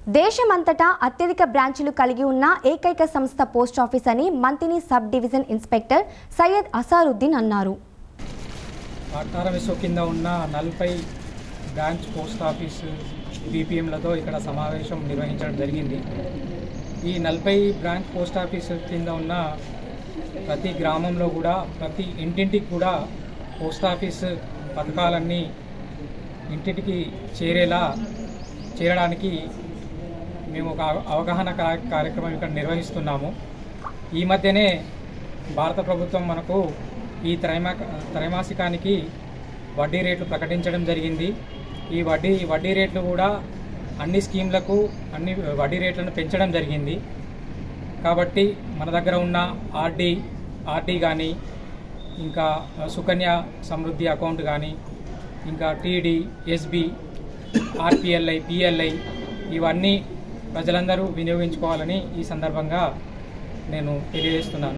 దేశమంతటా అత్యధిక బ్రాంచీలు కలిగి ఉన్న ఏకైక సంస్థ పోస్ట్ ఆఫీస్ అని మంతిని sub division inspector Syed Asaruddin అన్నారు ఆర్ఆర్ఎస్ఓ కింద ఉన్న నలభై బ్రాంచ్ పోస్ట్ ఆఫీస్ బీపీఎంలతో ఇక్కడ సమావేశం నిర్వహించడం జరిగింది ఈ నలభై బ్రాంచ్ పోస్ట్ ఆఫీస్ కింద ఉన్న ప్రతి గ్రామంలో కూడా ప్రతి ఇంటింటికి కూడా పోస్ట్ ఆఫీస్ పథకాలన్నీ ఇంటింటికి చేరేలా చేరడానికి మేము ఒక అవ- అవగాహన కా- కార్యక్రమం ఇక్కడ నిర్వహిస్తున్నాము ఈ మధ్యనే భారత ప్రభుత్వం మనకు ఈ త్రైమా త్రైమాసికానికి వడ్డీ రేట్లు ప్రకటించడం జరిగింది ఈ వడ్డీ వడ్డీ రేట్లు కూడా అన్ని స్కీమ్లకు అన్ని వడ్డీ రేట్లను పెంచడం జరిగింది కాబట్టి మన దగ్గర ఉన్న ఆర్డీ ఆర్డీ కానీ ఇంకా సుకన్య సమృద్ధి అకౌంట్ కానీ ఇంకా టీడీ ఎస్బి ఆర్పిఎల్ఐ పిఎల్ఐ ఇవన్నీ ప్రజలందరూ వినియోగించుకోవాలని ఈ సందర్భంగా నేను తెలియజేస్తున్నాను